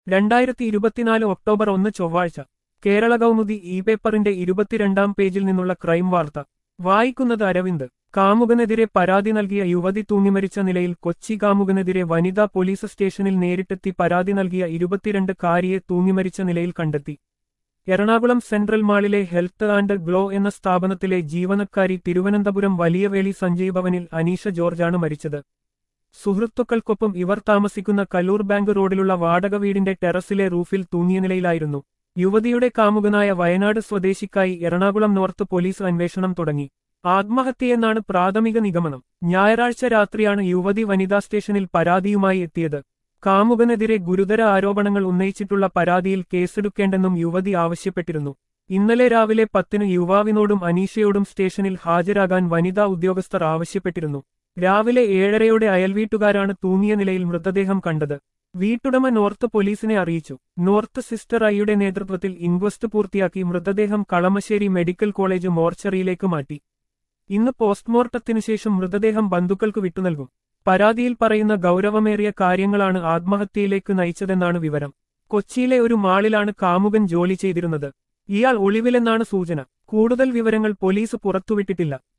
രണ്ടായിരത്തി ഇരുപത്തിനാല് ഒക്ടോബർ ഒന്ന് ചൊവ്വാഴ്ച കേരള കൗമുദി ഇ പേപ്പറിന്റെ ഇരുപത്തിരണ്ടാം പേജിൽ നിന്നുള്ള ക്രൈം വാർത്ത വായിക്കുന്നത് അരവിന്ദ് കാമുകനെതിരെ പരാതി നൽകിയ യുവതി തൂങ്ങിമരിച്ച നിലയിൽ കൊച്ചി കാമുകനെതിരെ വനിതാ പോലീസ് സ്റ്റേഷനിൽ നേരിട്ടെത്തി പരാതി നൽകിയ ഇരുപത്തിരണ്ട് കാരിയെ തൂങ്ങിമരിച്ച നിലയിൽ കണ്ടെത്തി എറണാകുളം സെൻട്രൽ മാളിലെ ഹെൽത്ത് ആൻഡ് ഗ്ലോ എന്ന സ്ഥാപനത്തിലെ ജീവനക്കാരി തിരുവനന്തപുരം വലിയവേളി സഞ്ജയ് ഭവനിൽ അനീഷ ജോർജാണ് മരിച്ചത് സുഹൃത്തുക്കൾക്കൊപ്പം ഇവർ താമസിക്കുന്ന കല്ലൂർ ബാങ്ക് റോഡിലുള്ള വാടക വീടിന്റെ ടെറസിലെ റൂഫിൽ തൂങ്ങിയ നിലയിലായിരുന്നു യുവതിയുടെ കാമുകനായ വയനാട് സ്വദേശിക്കായി എറണാകുളം നോർത്ത് പോലീസ് അന്വേഷണം തുടങ്ങി ആത്മഹത്യയെന്നാണ് പ്രാഥമിക നിഗമനം ഞായറാഴ്ച രാത്രിയാണ് യുവതി വനിതാ സ്റ്റേഷനിൽ പരാതിയുമായി എത്തിയത് കാമുകനെതിരെ ഗുരുതര ആരോപണങ്ങൾ ഉന്നയിച്ചിട്ടുള്ള പരാതിയിൽ കേസെടുക്കേണ്ടെന്നും യുവതി ആവശ്യപ്പെട്ടിരുന്നു ഇന്നലെ രാവിലെ പത്തിന് യുവാവിനോടും അനീഷയോടും സ്റ്റേഷനിൽ ഹാജരാകാൻ വനിതാ ഉദ്യോഗസ്ഥർ ആവശ്യപ്പെട്ടിരുന്നു രാവിലെ ഏഴരയോടെ അയൽവീട്ടുകാരാണ് തൂങ്ങിയ നിലയിൽ മൃതദേഹം കണ്ടത് വീട്ടുടമ നോർത്ത് പോലീസിനെ അറിയിച്ചു നോർത്ത് സിസ്റ്റർ ഐയുടെ നേതൃത്വത്തിൽ ഇൻക്വസ്റ്റ് പൂർത്തിയാക്കി മൃതദേഹം കളമശ്ശേരി മെഡിക്കൽ കോളേജ് മോർച്ചറിയിലേക്ക് മാറ്റി ഇന്ന് പോസ്റ്റ്മോർട്ടത്തിനു ശേഷം മൃതദേഹം ബന്ധുക്കൾക്ക് വിട്ടുനൽകും പരാതിയിൽ പറയുന്ന ഗൗരവമേറിയ കാര്യങ്ങളാണ് ആത്മഹത്യയിലേക്ക് നയിച്ചതെന്നാണ് വിവരം കൊച്ചിയിലെ ഒരു മാളിലാണ് കാമുകൻ ജോലി ചെയ്തിരുന്നത് ഇയാൾ ഒളിവിലെന്നാണ് സൂചന കൂടുതൽ വിവരങ്ങൾ പോലീസ് പുറത്തുവിട്ടിട്ടില്ല